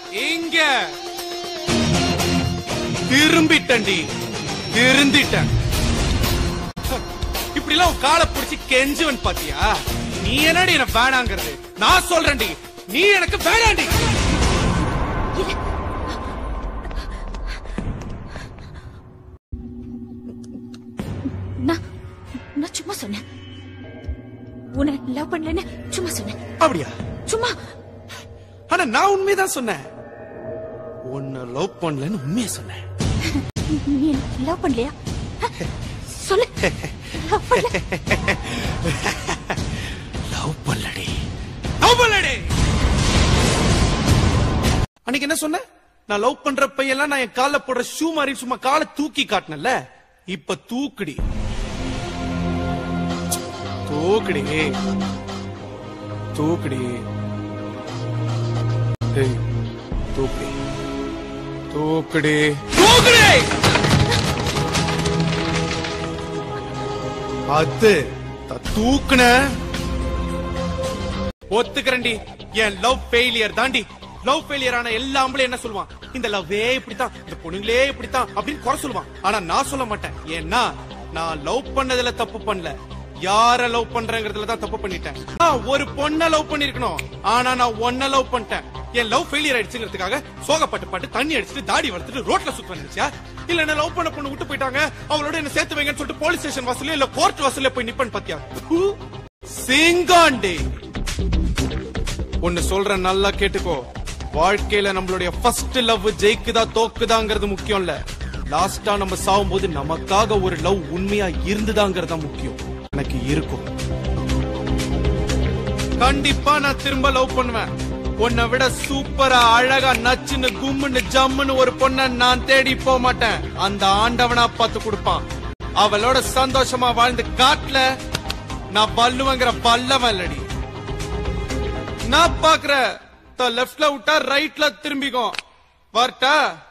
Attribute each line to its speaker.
Speaker 1: இங்க திரும்பிட்டண்டி திருந்திட்டேன் இப்படி எல்லாம் உன் காலை பிடிச்சி கெஞ்சுவன் பாத்தியா நீ என்னடி என்ன வேணாங்கிறது நான் சொல்றேன்டி நீ எனக்கு வேணாண்டி
Speaker 2: நான் நான் சும்மா சொன்னேன் உன்னை லவ் பண்ணலன்னு சும்மா சொன்னேன்
Speaker 1: அப்படியா
Speaker 2: சும்மா
Speaker 1: ஆனா நான் உண்மைதான் சொன்னேன் உன்னை லவ் பண்ணலன்னு உண்மையை சொன்னேன்
Speaker 2: நீ லவ் பண்ணலையா அஹ், சொல்லு லவ் பண்ணல
Speaker 1: லவ் பண்ணலடி லவ் பண்ணலடி அன்னைக்கு என்ன சொன்ன நான் லவ் பண்ற பையெல்லாம் நான் என் கால்ல போடுற ஷூ மாதிரி சும்மா காலை தூக்கி காட்டினல இப்ப தூக்குடி தூக்குடி தூக்குடி ஏய், தூக்குடி தூக்குடி தூக்குடி அது த- தூக்குன ஒத்துக்கிறேன்டி என் லவ் ஃபெயிலியர் தாண்டி லவ் ஃபெயிலியர் ஆன எல்லா ஆம்பளையும் என்ன சொல்லுவான் இந்த லவ்வே இப்படித்தான் இந்த பொண்ணுங்களே இப்படித்தான் அப்படின்னு குறை சொல்லுவான் ஆனா நான் சொல்ல மாட்டேன் ஏன்னா நான் லவ் பண்ணதுல தப்பு பண்ணல யார லவ் பண்றேங்கிறதுல தான் தப்பு பண்ணிட்டேன் நான் ஒரு பொண்ண லவ் பண்ணிருக்கணும் ஆனா நான் ஒன்ன லவ் பண்ணிட்டேன் என் லவ் ஃபெயிலியர் ஆயிடுச்சுங்கிறதுக்காக சோகப்பட்டு பாட்டு தண்ணி அடிச்சுட்டு தாடி வளர்த்துட்டு ரோட்ல சுத்த நினைச்சா இல்ல என்ன லவ் பண்ண பொண்ணு விட்டு போயிட்டாங்க அவளோட என்ன சேர்த்து வைங்கன்னு சொல்லிட்டு போலீஸ் ஸ்டேஷன் வாசல்ல இல்ல கோர்ட் வாசல்ல போய் நிப்பன் பாத்தியா சிங்காண்டி ஒன்னு சொல்றேன் நல்லா கேட்டுக்கோ வாழ்க்கையில நம்மளுடைய ஃபர்ஸ்ட் லவ் ஜெயிக்குதா தோக்குதாங்கிறது முக்கியம் இல்ல லாஸ்டா நம்ம சாகும்போது நமக்காக ஒரு லவ் உண்மையா இருந்துதாங்கிறது தான் முக்கியம் எனக்கு இருக்கும் கண்டிப்பா நான் திரும்ப லவ் பண்ணுவேன் உன்னை விட சூப்பரா அழகா நச்சுன்னு கும்முன்னு ஜம்முன்னு ஒரு பொண்ண நான் தேடி போக மாட்டேன் அந்த ஆண்டவனா பார்த்து கொடுப்பான் அவளோட சந்தோஷமா வாழ்ந்து காட்டுல நான் வல்லுவங்கிற வல்லவன் இல்லடி நான் பாக்குற லெஃப்ட்ல விட்டா ரைட்ல திரும்பிக்கும் வரட்டா